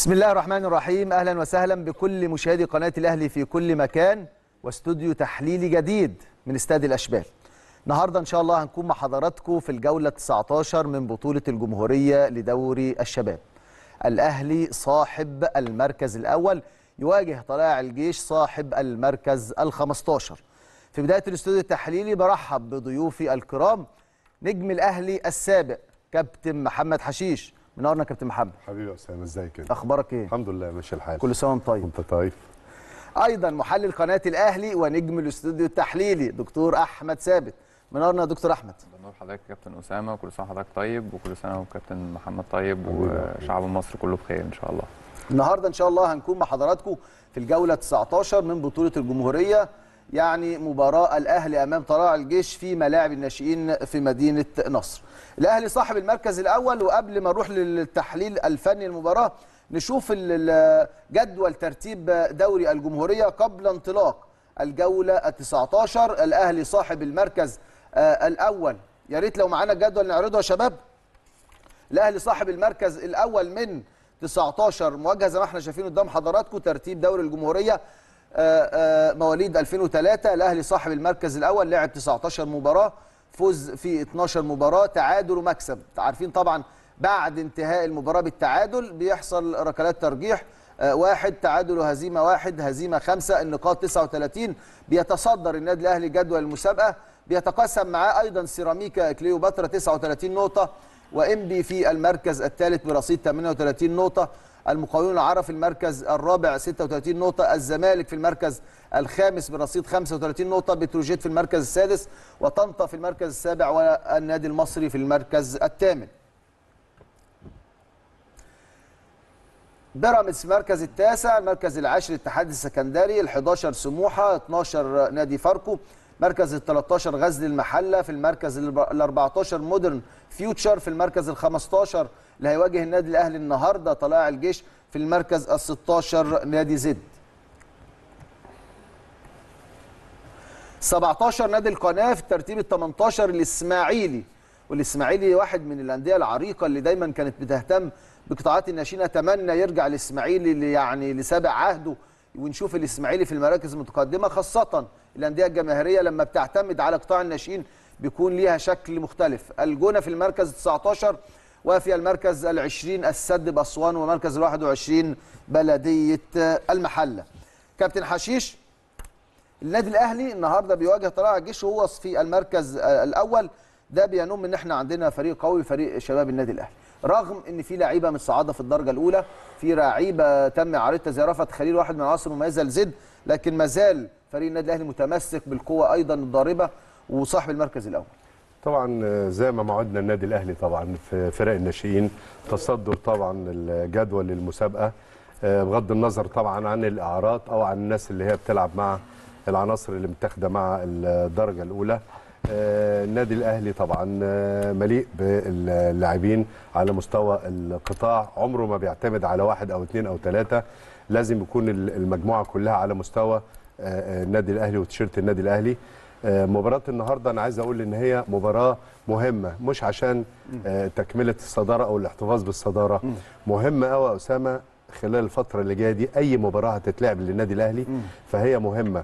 بسم الله الرحمن الرحيم اهلا وسهلا بكل مشاهدي قناه الاهلي في كل مكان واستوديو تحليلي جديد من استاد الاشبال النهارده ان شاء الله هنكون مع حضراتكم في الجوله 19 من بطوله الجمهوريه لدوري الشباب الاهلي صاحب المركز الاول يواجه طلائع الجيش صاحب المركز ال15 في بدايه الاستوديو التحليلي برحب بضيوفي الكرام نجم الاهلي السابق كابتن محمد حشيش منورنا يا كابتن محمد حبيبي يا اسامه ازيك انت؟ اخبارك ايه الحمد لله ماشي الحال كل سنه وانت طيب وانت طيب ايضا محلل قناه الاهلي ونجم الاستوديو التحليلي دكتور احمد ثابت منورنا يا دكتور احمد بنور حضرتك يا كابتن اسامه وكل سنه وحضرتك طيب وكل سنه وكابتن محمد طيب حبيبي. وشعب مصر كله بخير ان شاء الله النهارده ان شاء الله هنكون مع حضراتكم في الجوله 19 من بطوله الجمهوريه يعني مباراه الاهلي امام طلائع الجيش في ملاعب الناشئين في مدينه نصر الاهلي صاحب المركز الاول وقبل ما نروح للتحليل الفني المباراه نشوف ال- ال- جدول ترتيب دوري الجمهوريه قبل انطلاق الجوله ال 19 الاهلي صاحب المركز آه، الاول يا ريت لو معانا الجدول نعرضه يا شباب الاهلي صاحب المركز الاول من 19 مواجهه زي ما احنا شايفين قدام حضراتكم ترتيب دوري الجمهوريه آه، آه، مواليد 2003 الاهلي صاحب المركز الاول لعب 19 مباراه فوز في 12 مباراه تعادل ومكسب عارفين طبعا بعد انتهاء المباراه بالتعادل بيحصل ركلات ترجيح آه، واحد تعادل وهزيمه واحد هزيمه خمسه النقاط 39 بيتصدر النادي الاهلي جدول المسابقه بيتقاسم معاه ايضا سيراميكا كليوباترا 39 نقطه وانبي في المركز الثالث برصيد 38 نقطه المقاولون العرب في المركز الرابع 36 نقطه الزمالك في المركز الخامس برصيد 35 نقطه بتروجيت في المركز السادس وطنطا في المركز السابع والنادي المصري في المركز الثامن بيراميدز في المركز التاسع المركز العاشر الاتحاد السكندري ال11 سموحه 12 نادي فاركو مركز ال 13 غزل المحله في المركز ال 14 مودرن فيوتشر في المركز ال 15 اللي هيواجه النادي الاهلي النهارده طلائع الجيش في المركز ال 16 نادي زد 17 نادي القناه في الترتيب ال 18 الاسماعيلي والاسماعيلي واحد من الانديه العريقه اللي دايما كانت بتهتم بقطاعات الناشئين اتمنى يرجع الاسماعيلي اللي يعني لسابع عهده ونشوف الاسماعيلي في المراكز المتقدمه خاصه الانديه الجماهيريه لما بتعتمد على قطاع الناشئين بيكون ليها شكل مختلف الجونه في المركز 19 وفي المركز العشرين السد باسوان ومركز الواحد وعشرين بلديه المحله كابتن حشيش النادي الاهلي النهارده بيواجه طلائع الجيش وهو في المركز آه، الاول ده بينم ان احنا عندنا فريق قوي فريق شباب النادي الاهلي رغم ان في لعيبه متصاعده في الدرجه الاولى في لعيبه تم اعارتها زي رفعت خليل واحد من العناصر المميزه لزد لكن ما زال فريق النادي الاهلي متمسك بالقوه ايضا الضاربه وصاحب المركز الاول طبعا آه، زي ما موعدنا النادي الاهلي طبعا في فرق الناشئين تصدر طبعا الجدول للمسابقه آه، بغض النظر طبعا عن الاعارات او عن الناس اللي هي بتلعب مع العناصر اللي متاخده مع الدرجه الاولى آه، النادي الاهلي طبعا آه، مليء باللاعبين على مستوى القطاع عمره ما بيعتمد على واحد او اثنين او ثلاثه لازم يكون المجموعه كلها على مستوى آه، آه، النادي الاهلي وتيشيرت النادي الاهلي آه، مباراة النهارده انا عايز اقول ان هي مباراة مهمة مش عشان آه، تكملة الصدارة او الاحتفاظ بالصدارة مهمة قوي يا اسامة خلال الفترة اللي جاية دي اي مباراة هتتلعب للنادي الاهلي فهي مهمة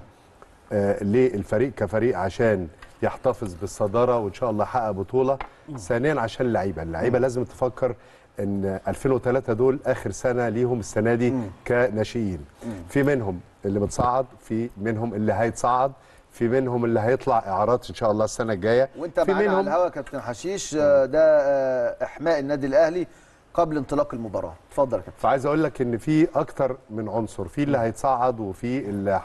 آه، للفريق كفريق عشان يحتفظ بالصدارة وان شاء الله يحقق بطولة ثانيا عشان اللعيبة اللعيبة لازم تفكر ان 2003 دول اخر سنة ليهم السنة دي كناشئين في منهم اللي متصعد في منهم اللي هيتصعد في منهم اللي هيطلع اعارات ان شاء الله السنه الجايه وانت في معانا على منهم الهوا كابتن حشيش آه، ده آه، احماء النادي الاهلي قبل انطلاق المباراه اتفضل يا كابتن فعايز اقول لك ان في اكتر من عنصر في اللي هيتصعد وفي اللي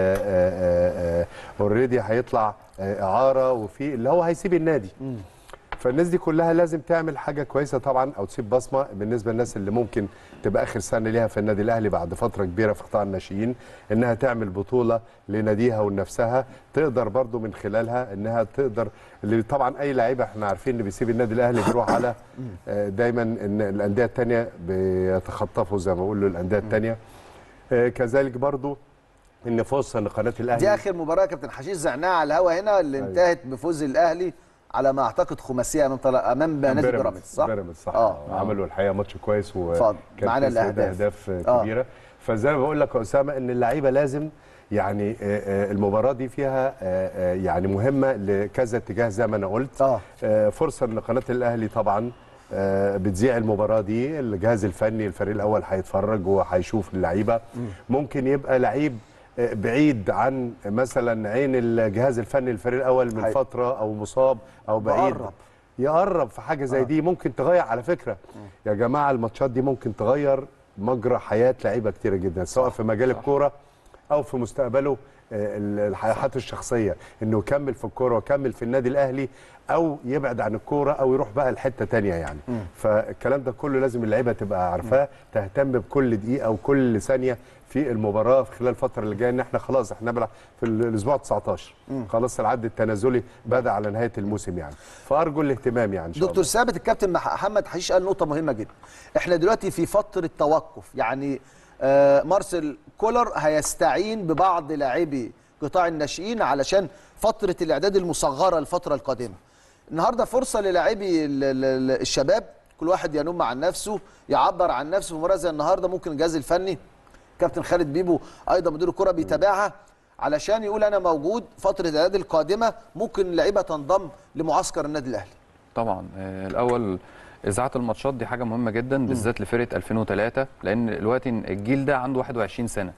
هي اوريدي هيطلع آه، اعاره وفي اللي هو هيسيب النادي فالناس دي كلها لازم تعمل حاجه كويسه طبعا او تسيب بصمه بالنسبه للناس اللي ممكن تبقى اخر سنه ليها في النادي الاهلي بعد فتره كبيره في قطاع الناشئين انها تعمل بطوله لناديها ولنفسها تقدر برضو من خلالها انها تقدر اللي طبعا اي لعيبه احنا عارفين اللي بيسيب النادي الاهلي بيروح على آه، دايما ان الانديه الثانيه بيتخطفوا زي ما بيقولوا الانديه الثانيه كذلك برضو ان فرصه ان قناه دي الاهلي اخر مباراه يا كابتن حشيش زعناها على الهوا هنا اللي أيوة. انتهت بفوز الاهلي على ما اعتقد خماسيه امام طلع امام نادي بيراميدز صح؟ بيراميدز صح اه آه. عملوا الحقيقه ماتش كويس اتفضل. وكان معانا في سيدة الأهداف. اهداف آه. كبيره فزي ما بقول لك يا اسامه ان اللعيبه لازم يعني آه، آه، المباراه دي فيها آه، آه، يعني مهمه لكذا اتجاه زي ما انا قلت اه آه، فرصه ان قناه الاهلي طبعا آه، بتذيع المباراه دي الجهاز الفني الفريق الاول هيتفرج وهيشوف اللعيبه ممكن يبقى لعيب آه، بعيد عن مثلا عين الجهاز الفني للفريق الاول من حقيقي. فتره او مصاب او بعيد بقرب. يقرب في حاجه زي دي ممكن تغير على فكره يا جماعه الماتشات دي ممكن تغير مجرى حياه لعيبه كتيره جدا سواء في مجال الكوره او في مستقبله آه، ال- الحياه الشخصيه انه يكمل في الكوره ويكمل في النادي الاهلي او يبعد عن الكوره او يروح بقى لحته تانية يعني فالكلام ده كله لازم اللعيبه تبقى عارفاه تهتم بكل دقيقه وكل ثانيه في المباراه في خلال الفتره اللي جايه ان احنا خلاص احنا بنلعب في الاسبوع 19 خلاص العد التنازلي بدا على نهايه الموسم يعني فارجو الاهتمام يعني ان شاء دكتور الله ثابت الكابتن مح- محمد حشيش قال نقطه مهمه جدا احنا دلوقتي في فتره توقف يعني آه مارسيل كولر هيستعين ببعض لاعبي قطاع الناشئين علشان فتره الاعداد المصغره الفتره القادمه النهارده فرصه للاعبي ال- ال- ال- الشباب كل واحد ينم عن نفسه يعبر عن نفسه في مباراه زي النهارده ممكن الجهاز الفني كابتن خالد بيبو ايضا مدير الكره بيتابعها علشان يقول انا موجود فتره الاعداد القادمه ممكن اللعيبه تنضم لمعسكر النادي الاهلي طبعا آه، الاول اذاعه الماتشات دي حاجه مهمه جدا بالذات لفرقه 2003 لان دلوقتي الجيل ده عنده 21 سنه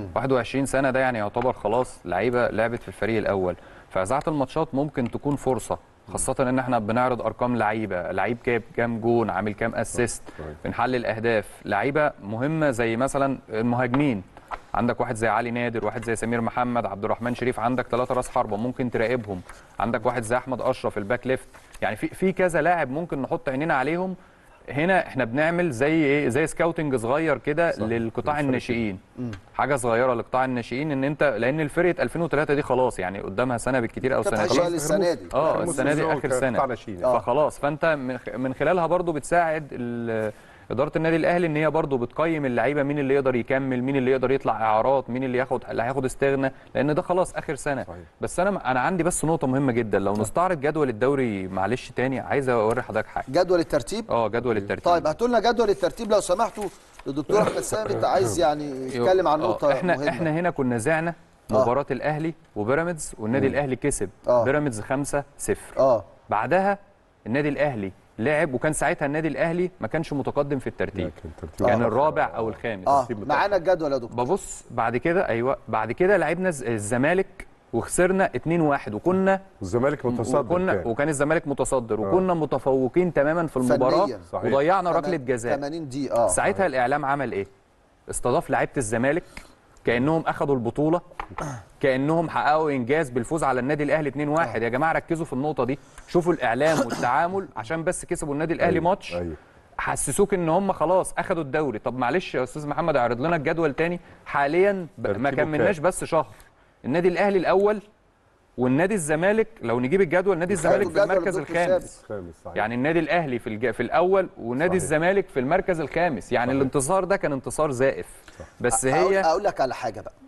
21 سنه ده يعني يعتبر خلاص لعيبه لعبت في الفريق الاول فاذاعه الماتشات ممكن تكون فرصه خاصة ان احنا بنعرض ارقام لعيبه، لعيب جاب كام جون، عامل كام اسيست، صحيح. بنحلل اهداف، لعيبه مهمه زي مثلا المهاجمين عندك واحد زي علي نادر، واحد زي سمير محمد، عبد الرحمن شريف، عندك ثلاثة راس حربة ممكن تراقبهم، عندك واحد زي احمد اشرف الباك ليفت، يعني في في كذا لاعب ممكن نحط عينينا عليهم هنا احنا بنعمل زي ايه زي سكاوتنج صغير كده صح. للقطاع الفرق الناشئين حاجه صغيره لقطاع الناشئين ان انت لان الفرقه 2003 دي خلاص يعني قدامها سنه بالكتير او كابتن سنتين حشيش قال السنه دي اه آخر السنه دي موسم اخر كان سنه قطاع ناشئين. آه. فخلاص فانت من خ- من خلالها برضو بتساعد ال- اداره النادي الاهلي ان هي برضو بتقيم اللعيبه مين اللي يقدر يكمل مين اللي يقدر يطلع اعارات مين اللي ياخد اللي هياخد استغنى لان ده خلاص اخر سنه صحيح. بس انا انا عندي بس نقطه مهمه جدا لو نستعرض جدول الدوري معلش تاني عايز اوري حضرتك حاجه جدول الترتيب اه جدول الترتيب طيب هاتوا لنا جدول الترتيب لو سمحتوا الدكتور احمد ثابت عايز يعني يتكلم عن آه، نقطه احنا مهمه احنا هنا كنا زعنا آه. مباراه الاهلي وبيراميدز والنادي الاهلي كسب آه. بيراميدز 5 0 اه بعدها النادي الاهلي لعب وكان ساعتها النادي الاهلي ما كانش متقدم في الترتيب لكن ترتيب كان آخر. الرابع او الخامس اه ترتيب متأخر. معانا الجدول يا دكتور ببص بعد كده ايوه بعد كده لعبنا الز- الزمالك وخسرنا 2-1 وكنا والزمالك متصدر وكنا كان. وكان الزمالك متصدر وكنا متفوقين تماما في المباراه فنياً. صحيح. وضيعنا ركله جزاء 80 دي اه ساعتها الاعلام عمل ايه استضاف لعيبه الزمالك كانهم اخذوا البطوله كانهم حققوا انجاز بالفوز على النادي الاهلي 2-1 يا جماعه ركزوا في النقطه دي شوفوا الاعلام والتعامل عشان بس كسبوا النادي الاهلي أيوة، ماتش أيوة. حسسوك ان هم خلاص اخذوا الدوري طب معلش يا استاذ محمد اعرض لنا الجدول تاني حاليا ب- ما ترتيبه كملناش كام؟ بس شهر النادي الاهلي الاول والنادي الزمالك لو نجيب الجدول نادي الزمالك في الجدول المركز الدكتور الخامس خامس صحيح. يعني النادي الاهلي في الج... في الاول ونادي صحيح. الزمالك في المركز الخامس يعني صحيح. الانتصار ده كان انتصار زائف بس أقول, هي اقول لك على حاجه بقى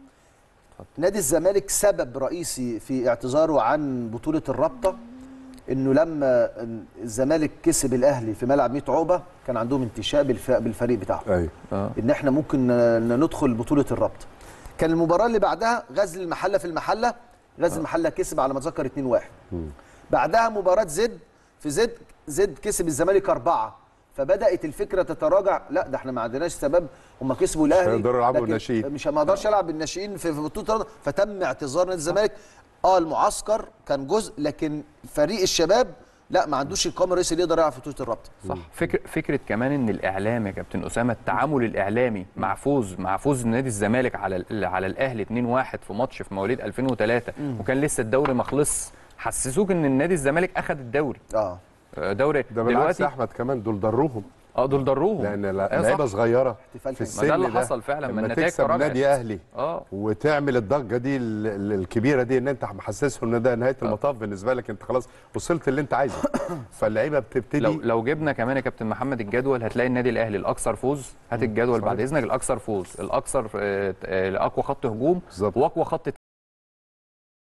نادي الزمالك سبب رئيسي في اعتذاره عن بطوله الرابطه انه لما الزمالك كسب الاهلي في ملعب 100 عقبه كان عندهم انتشاء بالف... بالفريق بتاعهم ايوه ان احنا ممكن ن- ندخل بطوله الرابطه كان المباراه اللي بعدها غزل المحله في المحله غزل المحله كسب على ما اتذكر 2-1 بعدها مباراه زد في زد زد كسب الزمالك أربعة فبدات الفكره تتراجع لا ده احنا ما عندناش سبب هم كسبوا الاهلي هيقدروا يلعبوا لكن بالناشئين. مش ما اقدرش العب بالناشئين في في بطوله الرابطة. فتم اعتذار نادي الزمالك اه المعسكر كان جزء لكن فريق الشباب لا ما عندوش القائم الرئيسي اللي يقدر يلعب في بطوله الرابطه صح فكر فكره كمان ان الاعلام يا كابتن اسامه التعامل الاعلامي مع فوز مع فوز نادي الزمالك على ال- على الاهلي 2-1 في ماتش في مواليد 2003 وكان لسه الدوري ما خلصش حسسوك ان النادي الزمالك اخذ الدوري اه آه، دوري ده بالعكس دلوقتي يا احمد كمان دول ضروهم اه دول ضروهم لان أيوة صح. لعيبه صغيره احتفال في كان. ما ده السن اللي حصل فعلا، ما لما النتائج تكسب تراجعت. نادي اهلي اه وتعمل الضجه دي ال- ال- الكبيره دي ان انت محسسهم ان ده نهايه المطاف بالنسبه لك انت خلاص وصلت اللي انت عايزه فاللعيبه بتبتدي لو لو جبنا كمان يا كابتن محمد الجدول هتلاقي النادي الاهلي الاكثر فوز هات الجدول بعد اذنك الاكثر فوز الاكثر آه، آه، اقوى خط هجوم بالظبط. واقوى خط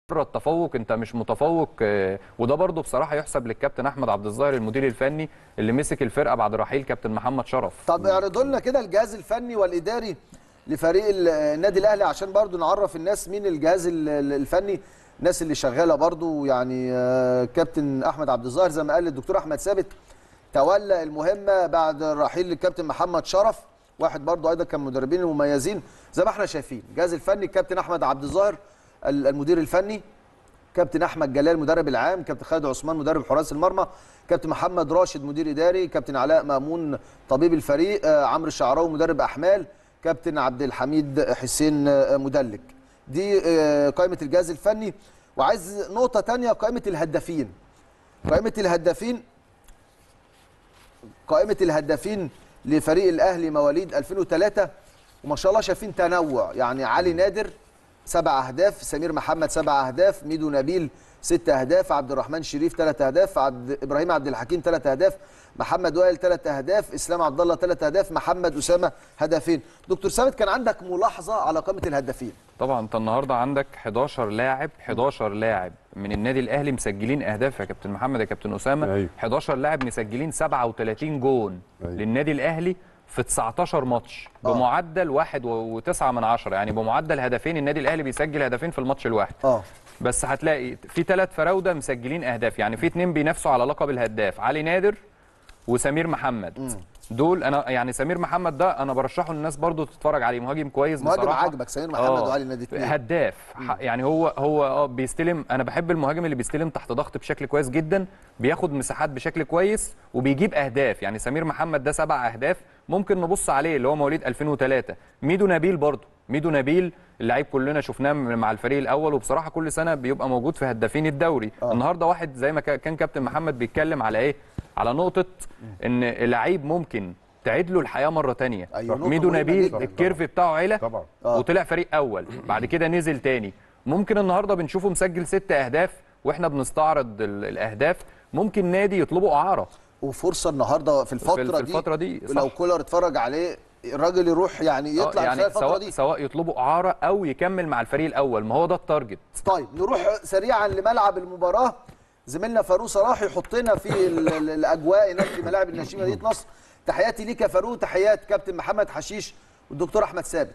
بره التفوق انت مش متفوق آه، وده برضو بصراحه يحسب للكابتن احمد عبد الظاهر المدير الفني اللي مسك الفرقه بعد رحيل كابتن محمد شرف طب اعرضوا لنا كده الجهاز الفني والاداري لفريق ال- النادي الاهلي عشان برضو نعرف الناس مين الجهاز ال- ال- الفني الناس اللي شغاله برضو يعني آه، كابتن احمد عبد الظاهر زي ما قال الدكتور احمد ثابت تولى المهمه بعد رحيل الكابتن محمد شرف واحد برضو ايضا كان مدربين المميزين زي ما احنا شايفين الجهاز الفني الكابتن احمد عبد الظاهر ال- المدير الفني كابتن احمد جلال مدرب العام كابتن خالد عثمان مدرب حراس المرمى كابتن محمد راشد مدير اداري كابتن علاء مامون طبيب الفريق آه، عمرو الشعراوي مدرب احمال كابتن عبد الحميد حسين آه، مدلك دي آه، قائمه الجهاز الفني وعايز نقطه تانية قائمه الهدافين قائمه الهدافين قائمه الهدافين لفريق الاهلي مواليد 2003 وما شاء الله شايفين تنوع يعني علي نادر سبع اهداف سمير محمد سبع اهداف ميدو نبيل ست اهداف عبد الرحمن شريف ثلاث اهداف عبد ابراهيم عبد الحكيم ثلاث اهداف محمد وائل ثلاث اهداف اسلام عبد الله ثلاث اهداف محمد اسامه هدفين دكتور ثابت كان عندك ملاحظه على قائمه الهدافين طبعا انت النهارده عندك 11 لاعب 11 لاعب من النادي الاهلي مسجلين اهداف يا كابتن محمد يا كابتن اسامه أيوة. 11 لاعب مسجلين 37 جون أيوة. للنادي الاهلي في 19 ماتش آه. بمعدل 1.9 من عشرة يعني بمعدل هدفين النادي الاهلي بيسجل هدفين في الماتش الواحد اه بس هتلاقي في ثلاث فراوده مسجلين اهداف يعني في اتنين بينافسوا على لقب الهداف علي نادر وسمير محمد دول انا يعني سمير محمد ده انا برشحه للناس برضو تتفرج عليه مهاجم كويس مهاجم بصراحه عاجبك سمير محمد آه، وعلي نادي اتنين. هداف ح- يعني هو هو اه بيستلم انا بحب المهاجم اللي بيستلم تحت ضغط بشكل كويس جدا بياخد مساحات بشكل كويس وبيجيب اهداف يعني سمير محمد ده سبع اهداف ممكن نبص عليه اللي هو مواليد 2003 ميدو نبيل برضه ميدو نبيل اللعيب كلنا شفناه مع الفريق الاول وبصراحه كل سنه بيبقى موجود في هدافين الدوري آه. النهارده واحد زي ما كا- كان كابتن محمد بيتكلم على ايه على نقطه ان لعيب ممكن تعيد له الحياه مره تانية أيوة، نقطة ميدو مهمة نبيل جداً. الكيرف بتاعه عيله طبعا آه. وطلع فريق اول بعد كده نزل تاني ممكن النهارده بنشوفه مسجل ست اهداف واحنا بنستعرض ال- الاهداف ممكن نادي يطلبه اعاره وفرصه النهارده في الفتره في دي الفترة دي، صح. لو كولر اتفرج عليه الراجل يروح يعني آه، يطلع يعني خلال الفتره سواء دي سواء يطلبوا اعاره او يكمل مع الفريق الاول ما هو ده التارجت طيب نروح سريعا لملعب المباراه زميلنا فاروق صلاح يحطنا في ال- ال- الاجواء هناك في ملاعب الناشئين مدينه نصر تحياتي ليك يا فاروق تحيات كابتن محمد حشيش والدكتور احمد ثابت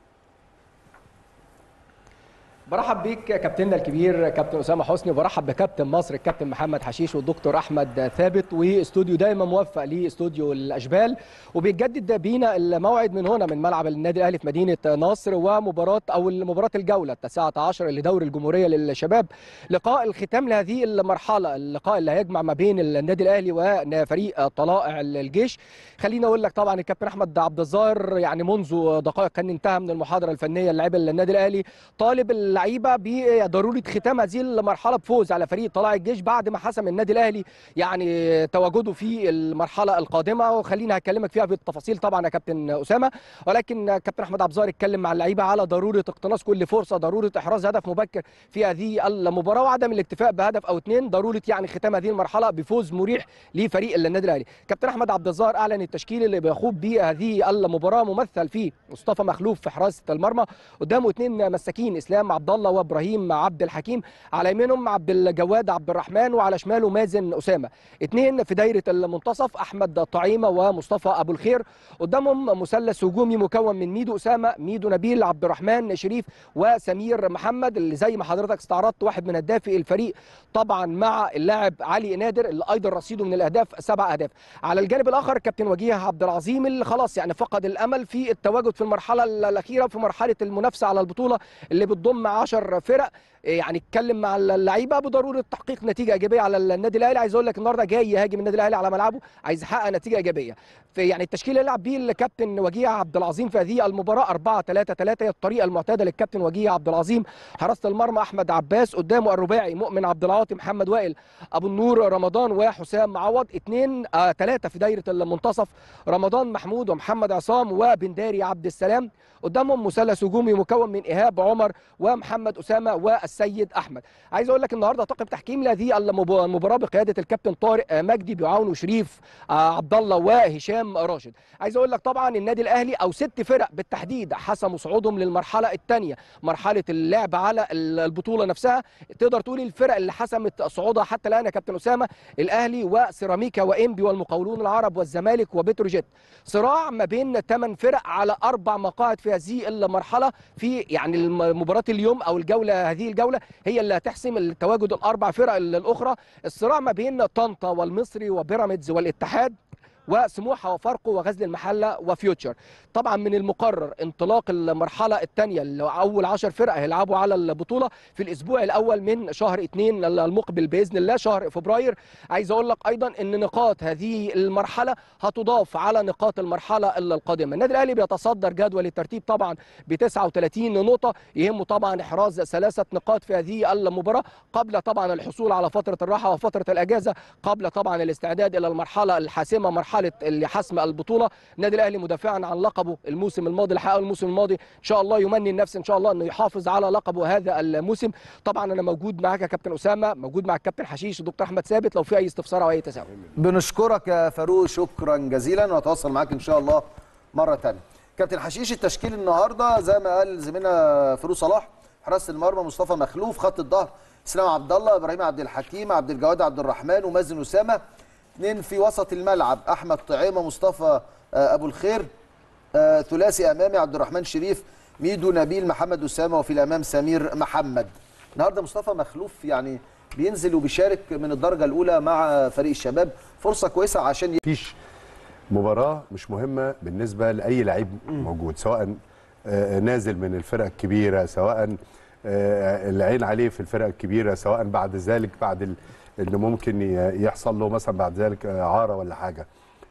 برحب بيك كابتننا الكبير كابتن اسامه حسني وبرحب بكابتن مصر الكابتن محمد حشيش والدكتور احمد ثابت واستوديو دايما موفق لاستوديو الاشبال وبيتجدد بينا الموعد من هنا من ملعب النادي الاهلي في مدينه نصر ومباراه او مباراه الجوله التاسعه عشر لدوري الجمهوريه للشباب لقاء الختام لهذه المرحله اللقاء اللي هيجمع ما بين النادي الاهلي وفريق طلائع الجيش خليني اقول لك طبعا الكابتن احمد عبد الظاهر يعني منذ دقائق كان انتهى من المحاضره الفنيه للاعيبه النادي الاهلي طالب اللعيبه بضروره ختام هذه المرحله بفوز على فريق طلائع الجيش بعد ما حسم النادي الاهلي يعني تواجده في المرحله القادمه وخليني هكلمك فيها بالتفاصيل طبعا يا كابتن اسامه ولكن كابتن احمد عبد الظاهر اتكلم مع اللعيبه على ضروره اقتناص كل فرصه ضروره احراز هدف مبكر في هذه المباراه وعدم الاكتفاء بهدف او اثنين ضروره يعني ختام هذه المرحله بفوز مريح لفريق النادي الاهلي كابتن احمد عبد الظاهر اعلن التشكيل اللي بيخوض به هذه المباراه ممثل فيه مصطفى مخلوف في حراسه المرمى قدامه اثنين مساكين اسلام عبد الله وابراهيم عبد الحكيم على يمينهم عبد الجواد عبد الرحمن وعلى شماله مازن اسامه اثنين في دايره المنتصف احمد طعيمه ومصطفى ابو الخير قدامهم مثلث هجومي مكون من ميدو اسامه ميدو نبيل عبد الرحمن شريف وسمير محمد اللي زي ما حضرتك استعرضت واحد من هدافي الفريق طبعا مع اللاعب علي نادر اللي ايضا رصيده من الاهداف سبع اهداف على الجانب الاخر كابتن وجيه عبد العظيم اللي خلاص يعني فقد الامل في التواجد في المرحله الاخيره في مرحله المنافسه على البطوله اللي بتضم 10 فرق يعني اتكلم مع اللعيبه بضروره تحقيق نتيجه ايجابيه على النادي الاهلي عايز اقول لك النهارده جاي يهاجم النادي الاهلي على ملعبه عايز يحقق نتيجه ايجابيه في يعني التشكيل اللي يلعب بيه الكابتن وجيه عبد العظيم في هذه المباراه 4 3 3 هي الطريقه المعتاده للكابتن وجيه عبد العظيم حراسه المرمى احمد عباس قدامه الرباعي مؤمن عبد العاطي محمد وائل ابو النور رمضان وحسام معوض اثنين آه ثلاثه في دايره المنتصف رمضان محمود ومحمد عصام وبنداري عبد السلام قدامهم مثلث هجومي مكون من ايهاب عمر ومحمد ومحمد اسامه والسيد احمد عايز اقول لك النهارده طاقم تحكيم لهذه المب- المباراه بقياده الكابتن طارق آه، مجدي بيعاونه شريف آه، عبد الله وهشام راشد عايز اقول لك طبعا النادي الاهلي او ست فرق بالتحديد حسموا صعودهم للمرحله الثانيه مرحله اللعب على ال- البطوله نفسها تقدر تقول الفرق اللي حسمت صعودها حتى الان يا كابتن اسامه الاهلي وسيراميكا وانبي والمقاولون العرب والزمالك وبتروجيت صراع ما بين ثمان فرق على اربع مقاعد في هذه المرحله في يعني الم- مباراه اليوم او الجوله هذه الجوله هي اللي هتحسم التواجد الاربع فرق ال- الاخرى الصراع ما بين طنطا والمصري وبيراميدز والاتحاد وسموحه وفاركو وغزل المحله وفيوتشر طبعا من المقرر انطلاق المرحله الثانيه اللي اول 10 فرق هيلعبوا على البطوله في الاسبوع الاول من شهر اثنين المقبل باذن الله شهر فبراير عايز اقول لك ايضا ان نقاط هذه المرحله هتضاف على نقاط المرحله القادمه النادي الاهلي بيتصدر جدول الترتيب طبعا ب 39 نقطه يهمه طبعا احراز ثلاثه نقاط في هذه المباراه قبل طبعا الحصول على فتره الراحه وفتره الاجازه قبل طبعا الاستعداد الى المرحله الحاسمه مرحله حسم البطوله النادي الاهلي مدافعا عن لقبه الموسم الماضي اللي حققه الموسم الماضي ان شاء الله يمني النفس ان شاء الله انه يحافظ على لقبه هذا الموسم طبعا انا موجود معاك يا كابتن اسامه موجود مع الكابتن حشيش الدكتور احمد ثابت لو في اي استفسار او اي تساؤل بنشكرك يا فاروق شكرا جزيلا ونتواصل معاك ان شاء الله مره ثانيه كابتن حشيش التشكيل النهارده زي ما قال زميلنا فاروق صلاح حراسه المرمى مصطفى مخلوف خط الظهر اسلام عبد الله ابراهيم عبد الحكيم عبد الجواد عبد الرحمن ومازن اسامه اثنين في وسط الملعب احمد طعيمه مصطفى آه، ابو الخير آه، ثلاثي امامي عبد الرحمن شريف ميدو نبيل محمد اسامه وفي الامام سمير محمد النهارده مصطفى مخلوف يعني بينزل وبيشارك من الدرجه الاولى مع فريق الشباب فرصه كويسه عشان مفيش مباراه مش مهمه بالنسبه لاي لعيب موجود سواء آه، نازل من الفرق الكبيره سواء آه، العين عليه في الفرق الكبيره سواء بعد ذلك بعد ال- انه ممكن ي- يحصل له مثلا بعد ذلك آه، عاره ولا حاجه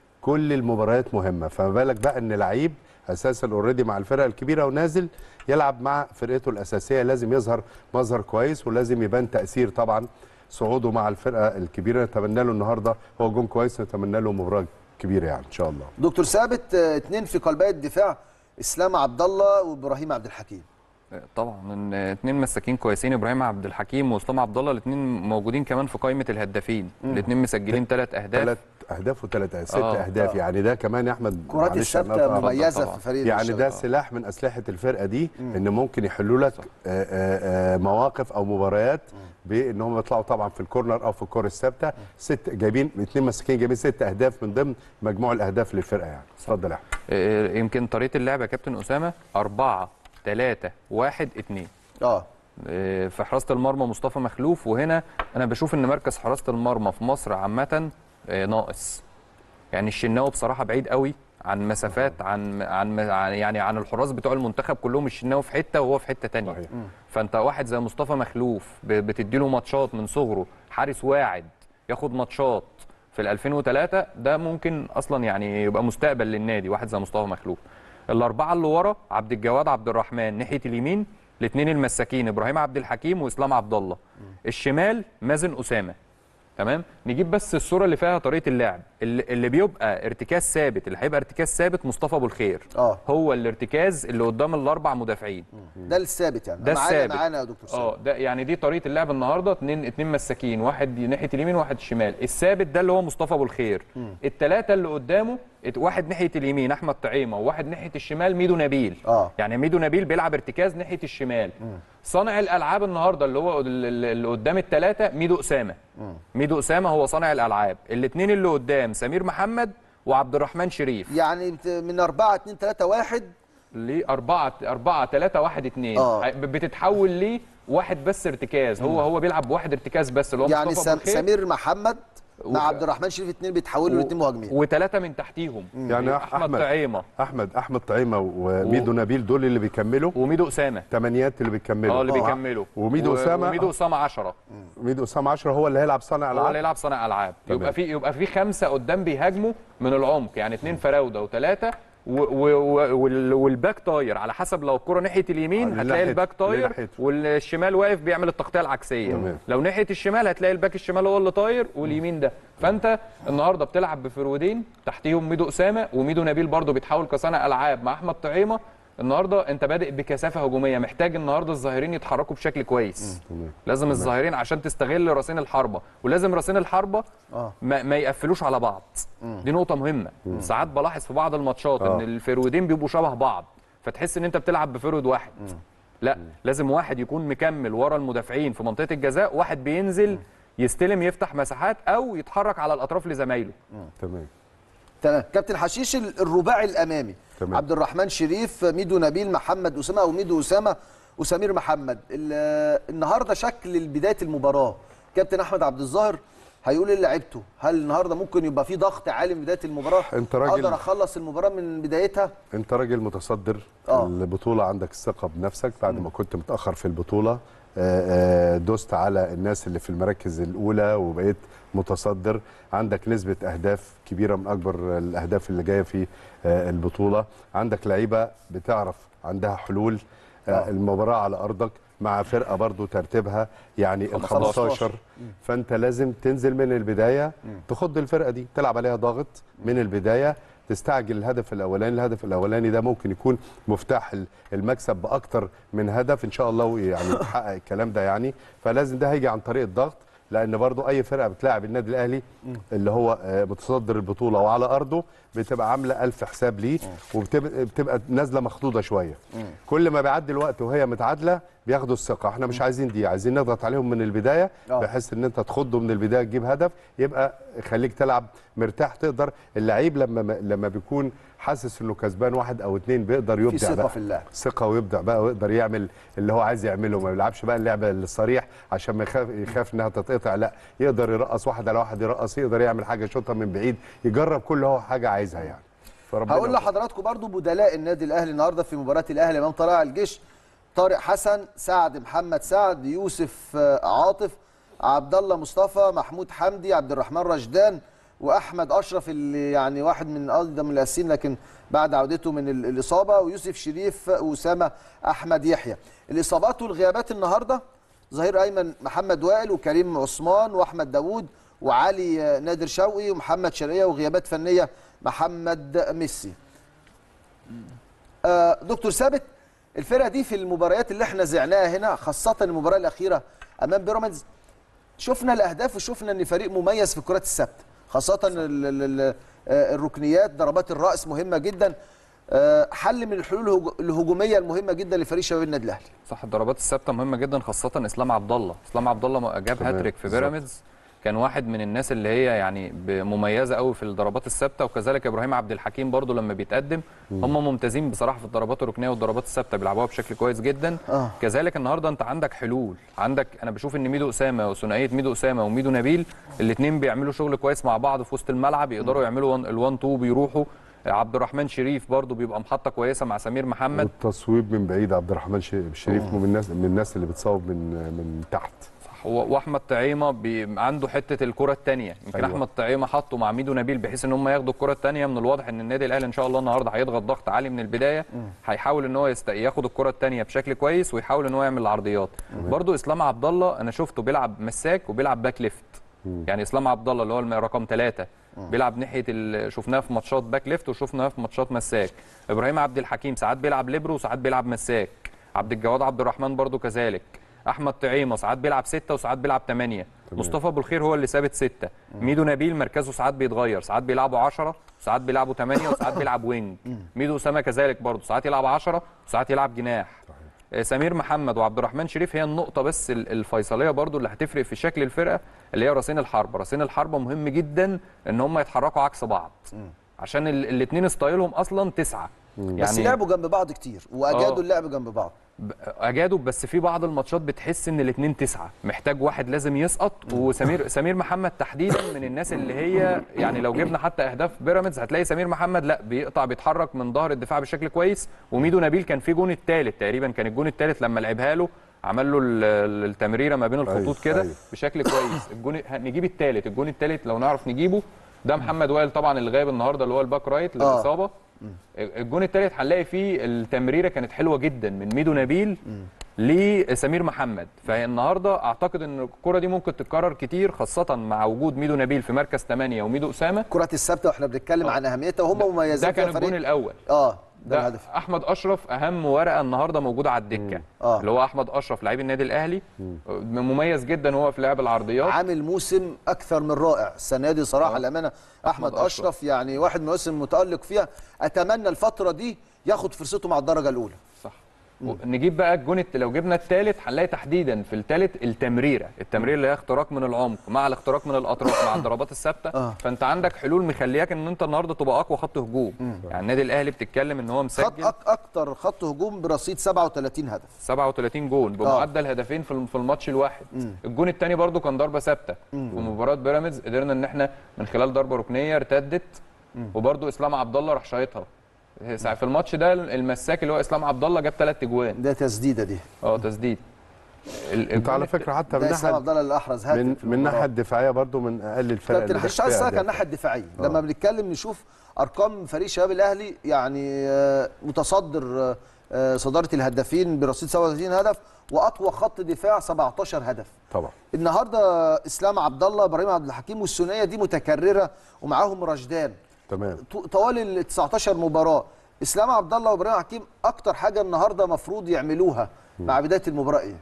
كل المباريات مهمه فما بالك بقى ان لعيب اساسا اوريدي مع الفرق الكبيره ونازل يلعب مع فرقته الاساسيه لازم يظهر مظهر كويس ولازم يبان تاثير طبعا صعوده مع الفرقه الكبيره نتمنى له النهارده هو جون كويس نتمنى له مباراه كبيره يعني ان شاء الله دكتور ثابت آه، اثنين في قلبي الدفاع اسلام عبد الله وابراهيم عبد الحكيم طبعا من اتنين مساكين كويسين ابراهيم عبد الحكيم واسلام عبد الله الاثنين موجودين كمان في قائمه الهدافين الاثنين مسجلين ثلاث اهداف ثلاث اهداف وثلاث ست آه، اهداف يعني ده كمان يا احمد كرات معلش أنا الثابته أقطع. مميزه طبعاً. في فريق يعني الشباب. ده سلاح من اسلحه الفرقه دي ان ممكن يحلوا لك آه، آه، آه، مواقف او مباريات بان هم يطلعوا طبعا في الكورنر او في الكور الثابته ست جايبين اثنين مساكين جايبين ست اهداف من ضمن مجموع الاهداف للفرقه يعني اتفضل يا احمد آه، يمكن طريقه اللعب يا كابتن اسامه 4 3 1 2 اه آه، في حراسه المرمى مصطفى مخلوف وهنا انا بشوف ان مركز حراسه المرمى في مصر عامه آه، ناقص يعني الشناوي بصراحه بعيد قوي عن مسافات عن عن عن- يعني عن الحراس بتوع المنتخب كلهم الشناوي في حته وهو في حته تانية صحيح. فانت واحد زي مصطفى مخلوف ب- بتديله ماتشات من صغره حارس واعد ياخد ماتشات في ال 2003 ده ممكن اصلا يعني يبقى مستقبل للنادي واحد زي مصطفى مخلوف الاربعه اللي ورا عبد الجواد عبد الرحمن ناحيه اليمين الاثنين المساكين ابراهيم عبد الحكيم واسلام عبد الله الشمال مازن اسامه تمام نجيب بس الصوره اللي فيها طريقه اللعب اللي, اللي بيبقى ارتكاز ثابت اللي هيبقى ارتكاز ثابت مصطفى ابو الخير اه هو الارتكاز اللي قدام الاربع مدافعين ده الثابت يعني ده معانا الثابت. معانا يا دكتور ثابت اه ده يعني دي طريقه اللعب النهارده اتنين اتنين مساكين واحد ناحيه اليمين وواحد الشمال الثابت ده اللي هو مصطفى ابو الخير الثلاثه اللي قدامه ات- واحد ناحيه اليمين احمد طعيمه وواحد ناحيه الشمال ميدو نبيل اه يعني ميدو نبيل بيلعب ارتكاز ناحيه الشمال صانع الالعاب النهارده اللي هو ال- ال- اللي قدام الثلاثه ميدو اسامه ميدو اسامه هو صانع الالعاب الاثنين اللي قدام سمير محمد وعبد الرحمن شريف يعني بت- من 4 2 3 1 ليه أربعة أربعة تلاتة واحد اتنين آه. ب- بتتحول ليه واحد بس ارتكاز هو هو بيلعب بواحد ارتكاز بس اللي هو يعني مصطفى سم أبو الخير سمير محمد مع وف- عبد الرحمن شريف اثنين بيتحولوا لاثنين مهاجمين وثلاثة من تحتيهم يعني أحمد أحمد. طعيمة احمد احمد طعيمه وميدو نبيل دول اللي بيكملوا وميدو أسامة تمانيات اللي بيكملوا اه اللي بيكملوا وميدو و- اسامه وميدو أسامة 10 ميدو اسامه 10 هو اللي هيلعب صانع هو اللي العاب يلعب صانع ألعاب تمام. يبقى في يبقى في خمسة قدام بيهاجموا من العمق يعني اثنين فراودة وثلاثة و- و- و- وال- والباك طاير على حسب لو الكرة ناحية اليمين آه، هتلاقي لناحية- الباك طاير لناحيته. والشمال واقف بيعمل التغطية العكسية تمام. لو ناحية الشمال هتلاقي الباك الشمال هو اللي طاير واليمين ده فانت النهارده بتلعب بفرودين تحتيهم ميدو اسامه وميدو نبيل برضو بيتحول كصانع العاب مع احمد طعيمه النهارده انت بادئ بكثافه هجوميه محتاج النهارده الظاهرين يتحركوا بشكل كويس تمام. لازم الظاهرين عشان تستغل راسين الحربه ولازم راسين الحربه آه. ما, ما يقفلوش على بعض دي نقطه مهمه ساعات بلاحظ في بعض الماتشات آه. ان الفرودين بيبقوا شبه بعض فتحس ان انت بتلعب بفرود واحد لا لازم واحد يكون مكمل ورا المدافعين في منطقه الجزاء واحد بينزل يستلم يفتح مساحات او يتحرك على الاطراف لزمايله تمام تمام كابتن حشيش ال- الرباعي الامامي تمام. عبد الرحمن شريف ميدو نبيل محمد اسامه او ميدو اسامه وسمير محمد ال- النهارده شكل بدايه المباراه كابتن احمد عبد الظاهر هيقول ايه لعيبته هل النهارده ممكن يبقى في ضغط عالي من بدايه المباراه أنت راجل- اقدر اخلص المباراه من بدايتها انت راجل متصدر آه. البطوله عندك الثقه بنفسك بعد ما كنت متاخر في البطوله آه، آه، دوست على الناس اللي في المراكز الاولى وبقيت متصدر عندك نسبه اهداف كبيره من اكبر الاهداف اللي جايه في آه، البطوله عندك لعيبه بتعرف عندها حلول آه، المباراه على ارضك مع فرقه برضو ترتيبها يعني ال 15 فانت لازم تنزل من البدايه تخض الفرقه دي تلعب عليها ضاغط من البدايه تستعجل الهدف الاولاني الهدف الاولاني ده ممكن يكون مفتاح ال- المكسب باكتر من هدف ان شاء الله يعني يتحقق الكلام ده يعني فلازم ده هيجي عن طريق الضغط لان برضو اي فرقه بتلاعب النادي الاهلي اللي هو آه، متصدر البطوله وعلى ارضه بتبقى عامله ألف حساب ليه وبتبقى بتبقى نازله مخضوضه شويه كل ما بيعدي الوقت وهي متعادله بياخدوا الثقه احنا مش عايزين دي عايزين نضغط عليهم من البدايه آه. بحيث ان انت تخضه من البدايه تجيب هدف يبقى خليك تلعب مرتاح تقدر اللعيب لما لما بيكون حاسس انه كسبان واحد او اتنين بيقدر يبدع ثقة بقى في اللعب. ثقه ويبدع بقى ويقدر يعمل اللي هو عايز يعمله ما بيلعبش بقى اللعبه الصريح عشان ما يخاف يخاف انها تتقطع لا يقدر يرقص واحد على واحد يرقص يقدر يعمل حاجه شوطه من بعيد يجرب كل هو حاجه عايزها يعني فربنا هقول يوفقه. لحضراتكم برضو بدلاء النادي الاهلي النهارده في مباراه الاهلي امام طلائع الجيش طارق حسن سعد محمد سعد يوسف آه، عاطف عبد الله مصطفى محمود حمدي عبد الرحمن رشدان واحمد اشرف اللي يعني واحد من اقدم الاسين لكن بعد عودته من ال- الاصابه ويوسف شريف واسامه احمد يحيى الاصابات والغيابات النهارده ظهير ايمن محمد وائل وكريم عثمان واحمد داوود وعلي آه، نادر شوقي ومحمد شرقيه وغيابات فنيه محمد ميسي آه، دكتور ثابت الفرقه دي في المباريات اللي احنا زعناها هنا خاصه المباراه الاخيره امام بيراميدز شفنا الاهداف وشفنا ان فريق مميز في الكرات الثابته خاصه ال- ال- ال- آه، الركنيات ضربات الراس مهمه جدا آه، حل من الحلول الهج- الهجوميه المهمه جدا لفريق شباب النادي الاهلي صح الضربات الثابته مهمه جدا خاصه اسلام عبد الله اسلام عبد الله جاب تمام، هاتريك في بالظبط. بيراميدز كان واحد من الناس اللي هي يعني ب- مميزه قوي في الضربات الثابته وكذلك ابراهيم عبد الحكيم برضو لما بيتقدم هم ممتازين بصراحه في الضربات الركنيه والضربات الثابته بيلعبوها بشكل كويس جدا آه. كذلك النهارده انت عندك حلول عندك انا بشوف ان ميدو اسامه وثنائيه ميدو اسامه وميدو نبيل الاثنين بيعملوا شغل كويس مع بعض في وسط الملعب يقدروا يعملوا ال1 2 بيروحوا عبد الرحمن شريف برضو بيبقى محطه كويسه مع سمير محمد والتصويب من بعيد عبد الرحمن ش- شريف من الناس من الناس اللي بتصوب من من تحت صح هو واحمد طعيمه بي عنده حته الكره الثانيه يمكن أيوة. أيوة. احمد طعيمه حطه مع ميدو نبيل بحيث ان هم ياخدوا الكره الثانيه من الواضح ان النادي الاهلي ان شاء الله النهارده هيضغط ضغط عالي من البدايه هيحاول ان هو يست... ياخد الكره الثانيه بشكل كويس ويحاول ان هو يعمل العرضيات برضو اسلام عبد الله انا شفته بيلعب مساك وبيلعب باك ليفت يعني اسلام عبد الله اللي هو الم- رقم ثلاثة بيلعب ناحيه ال... شفناه في ماتشات باك ليفت وشفناه في ماتشات مساك ابراهيم عبد الحكيم ساعات بيلعب ليبرو وساعات بيلعب مساك عبد الجواد عبد الرحمن برضو كذلك احمد طعيمه ساعات بيلعب ستة وساعات بيلعب ثمانية مصطفى ابو الخير هو اللي ثابت ستة ميدو نبيل مركزه ساعات بيتغير ساعات بيلعبوا 10 ساعات بيلعبوا 8 وساعات بيلعب وينج ميدو اسامه كذلك برضو ساعات يلعب 10 وساعات يلعب جناح آه، سمير محمد وعبد الرحمن شريف هي النقطة بس ال- الفيصلية برضو اللي هتفرق في شكل الفرقة اللي هي راسين الحربة، راسين الحربة مهم جدا ان هم يتحركوا عكس بعض عشان الاثنين ستايلهم اصلا تسعة بس لعبوا جنب بعض كتير واجادوا آه. اللعب جنب بعض ب- اجادوا بس في بعض الماتشات بتحس ان الاثنين تسعه محتاج واحد لازم يسقط وسمير سمير محمد تحديدا من الناس اللي هي يعني لو جبنا حتى اهداف بيراميدز هتلاقي سمير محمد لا بيقطع بيتحرك من ظهر الدفاع بشكل كويس وميدو نبيل كان في جون الثالث تقريبا كان الجون الثالث لما لعبها له عمل له ال- ال- التمريره ما بين الخطوط أيوة، كده أيوة. بشكل كويس الجون نجيب الثالث الجون الثالث لو نعرف نجيبه ده محمد وائل طبعا اللي غايب النهارده اللي هو الباك رايت للاصابه الجون الثالث هنلاقي فيه التمريره كانت حلوه جدا من ميدو نبيل لسمير محمد فالنهارده اعتقد ان الكره دي ممكن تتكرر كتير خاصه مع وجود ميدو نبيل في مركز 8 وميدو اسامه كرة الثابته واحنا بنتكلم عن اهميتها وهم مميزين ده كان فيها الجون فريق الاول اه ده ده الهدف. احمد اشرف اهم ورقه النهارده موجوده على الدكه آه. اللي هو احمد اشرف لعيب النادي الاهلي مميز جدا هو في لعب العرضيات عامل موسم اكثر من رائع السنه دي صراحه آه. الامانه احمد أحمد اشرف يعني واحد من المواسم المتالق فيها اتمنى الفتره دي ياخد فرصته مع الدرجه الاولى صح نجيب بقى الجون الت- لو جبنا الثالث هنلاقي تحديدا في الثالث التمريره التمريره اللي هي اختراق من العمق مع الاختراق من الاطراف مع الضربات الثابته آه. فانت عندك حلول مخلياك ان انت النهارده تبقى اقوى خط هجوم يعني النادي الاهلي بتتكلم ان هو خط مسجل أك اكتر خط هجوم برصيد 37 هدف 37 جون بمعدل هدفين في الم- في الماتش الواحد الجون الثاني برضو كان ضربه ثابته في مباراه بيراميدز قدرنا ان احنا من خلال ضربه ركنيه ارتدت وبرضو اسلام عبد الله راح شايطها ساعة- في الماتش ده المساك اللي هو اسلام عبد الله جاب ثلاث اجوان ده تسديده دي اه تسديد ال- انت على الجون فكره حتى من ده اسلام عبد ناحيه الله اللي احرز هدف من في من المباراة. الناحيه الدفاعيه برضو من اقل الفرق كابتن اللي حشيش عايز بتدافع. اسالك عن الناحيه الدفاعيه لما بنتكلم نشوف ارقام فريق شباب الاهلي يعني آه، متصدر آه، آه، صداره الهدافين برصيد 37 هدف واقوى خط دفاع 17 هدف طبعا النهارده اسلام عبد الله ابراهيم عبد الحكيم والثنائيه دي متكرره ومعاهم رشدان تمام ط- طوال ال 19 مباراه اسلام عبد الله وابراهيم حكيم اكتر حاجه النهارده مفروض يعملوها مع بدايه المباراه ايه؟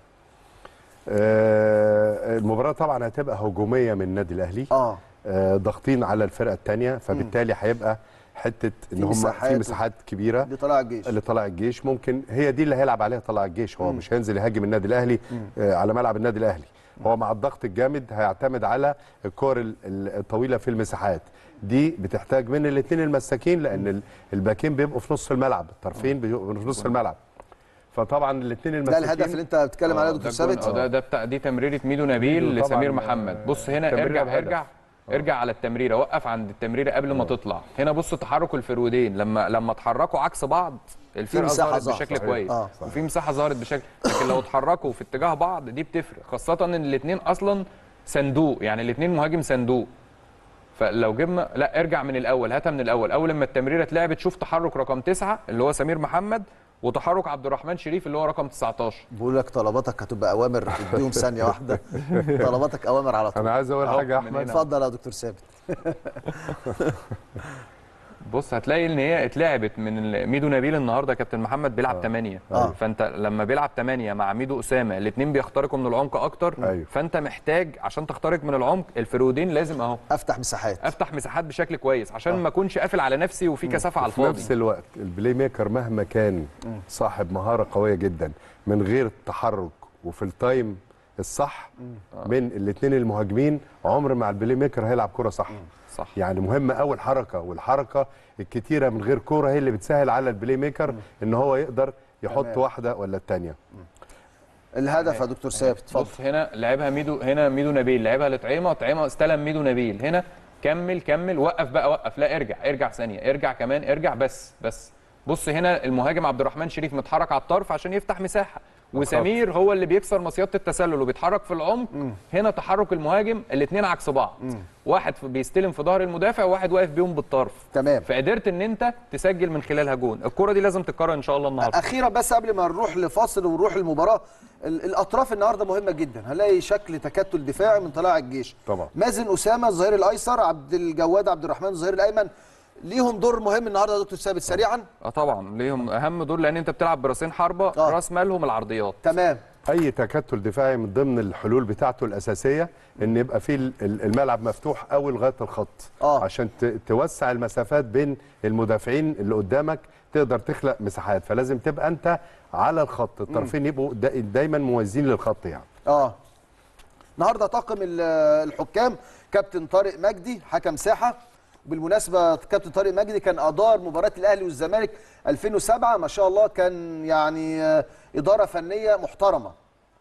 آه، المباراه طبعا هتبقى هجوميه من النادي الاهلي اه آه، ضاغطين على الفرقه الثانيه فبالتالي هيبقى حته ان في هم مساحات في و- مساحات كبيره لطلائع الجيش اللي طلع الجيش ممكن هي دي اللي هيلعب عليها طلع الجيش هو مش هينزل يهاجم النادي الاهلي آه على ملعب النادي الاهلي هو مع الضغط الجامد هيعتمد على الكور ال- ال- الطويله في المساحات دي بتحتاج من الاثنين المساكين لان ال- الباكين بيبقوا في نص الملعب الطرفين بيبقوا في نص الملعب فطبعا الاثنين ده المساكين الهدف اللي انت بتتكلم عليه يا دكتور ده الجون- ثابت آه، ده ده بتاع دي تمريره ميدو نبيل ميدو طبعاً، لسمير آه، محمد بص هنا تمريرة ارجع بهدف. ارجع ارجع على التمريره وقف عند التمريره قبل ما تطلع هنا بص تحرك الفرودين لما لما اتحركوا عكس بعض الفرقه مساحة ظهرت ظهر. بشكل صحيح. كويس آه. وفي مساحه ظهرت بشكل لكن لو اتحركوا في اتجاه بعض دي بتفرق خاصه ان الاثنين اصلا صندوق يعني الاثنين مهاجم صندوق فلو جبنا لا ارجع من الاول هاتها من الاول اول لما التمريره اتلعبت شوف تحرك رقم تسعة اللي هو سمير محمد وتحرك عبد الرحمن شريف اللي هو رقم 19 بقول لك طلباتك هتبقى اوامر اديهم ثانيه واحده طلباتك اوامر على طول انا عايز اقول أهو حاجه يا من احمد هنا. اتفضل يا دكتور ثابت بص هتلاقي ان هي اتلعبت من ال- ميدو نبيل النهارده كابتن محمد بيلعب 8 آه. فانت لما بيلعب 8 مع ميدو اسامه الاثنين بيخترقوا من العمق اكتر أيوه. فانت محتاج عشان تخترق من العمق الفرودين لازم اهو افتح مساحات افتح مساحات بشكل كويس عشان ما اكونش قافل على نفسي وفي كثافه على في نفس الفاضي الوقت البلاي ميكر مهما كان صاحب مهاره قويه جدا من غير تحرك وفي التايم الصح من الاثنين المهاجمين عمر ما البلاي ميكر هيلعب كره صح صح يعني مهمه قوي الحركه والحركه الكتيره من غير كوره هي اللي بتسهل على البلاي ميكر ان هو يقدر يحط تمام. واحده ولا الثانيه الهدف يا دكتور ثابت اتفضل بص هنا لعبها ميدو هنا ميدو نبيل لعبها لطعيمه طعيمه استلم ميدو نبيل هنا كمل كمل وقف بقى وقف لا ارجع ارجع ثانيه ارجع كمان ارجع بس بس بص هنا المهاجم عبد الرحمن شريف متحرك على الطرف عشان يفتح مساحه وسمير هو اللي بيكسر مصيده التسلل وبيتحرك في العمق هنا تحرك المهاجم الاثنين عكس بعض واحد في- بيستلم في ظهر المدافع وواحد واقف بيهم بالطرف تمام فقدرت ان انت تسجل من خلالها جون الكره دي لازم تتكرر ان شاء الله النهارده اخيرا بس قبل ما نروح لفاصل ونروح المباراه ال- الاطراف النهارده مهمه جدا هنلاقي شكل تكتل دفاعي من طلائع الجيش طبعا. مازن اسامه الظهير الايسر عبد الجواد عبد الرحمن الظهير الايمن ليهم دور مهم النهارده يا دكتور ثابت سريعا اه طبعا ليهم اهم دور لان انت بتلعب براسين حربه آه. راس مالهم العرضيات تمام اي تكتل دفاعي من ضمن الحلول بتاعته الاساسيه ان يبقى فيه ال- ال- الملعب مفتوح قوي لغايه الخط آه. عشان ت- توسع المسافات بين المدافعين اللي قدامك تقدر تخلق مساحات فلازم تبقى انت على الخط الطرفين يبقوا دا دايما موازين للخط يعني اه النهارده طاقم ال- الحكام كابتن طارق مجدي حكم ساحه بالمناسبه كابتن طارق مجدي كان ادار مباراه الاهلي والزمالك 2007 ما شاء الله كان يعني آه، اداره فنيه محترمه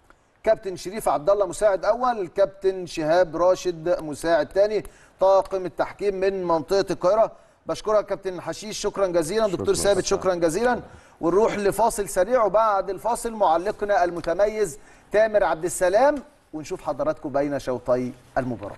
كابتن شريف عبد الله مساعد اول كابتن شهاب راشد مساعد ثاني طاقم التحكيم من منطقه القاهره بشكرك كابتن حشيش شكرا جزيلا دكتور ثابت شكرا جزيلا ونروح لفاصل سريع وبعد الفاصل معلقنا المتميز تامر عبد السلام ونشوف حضراتكم بين شوطي المباراه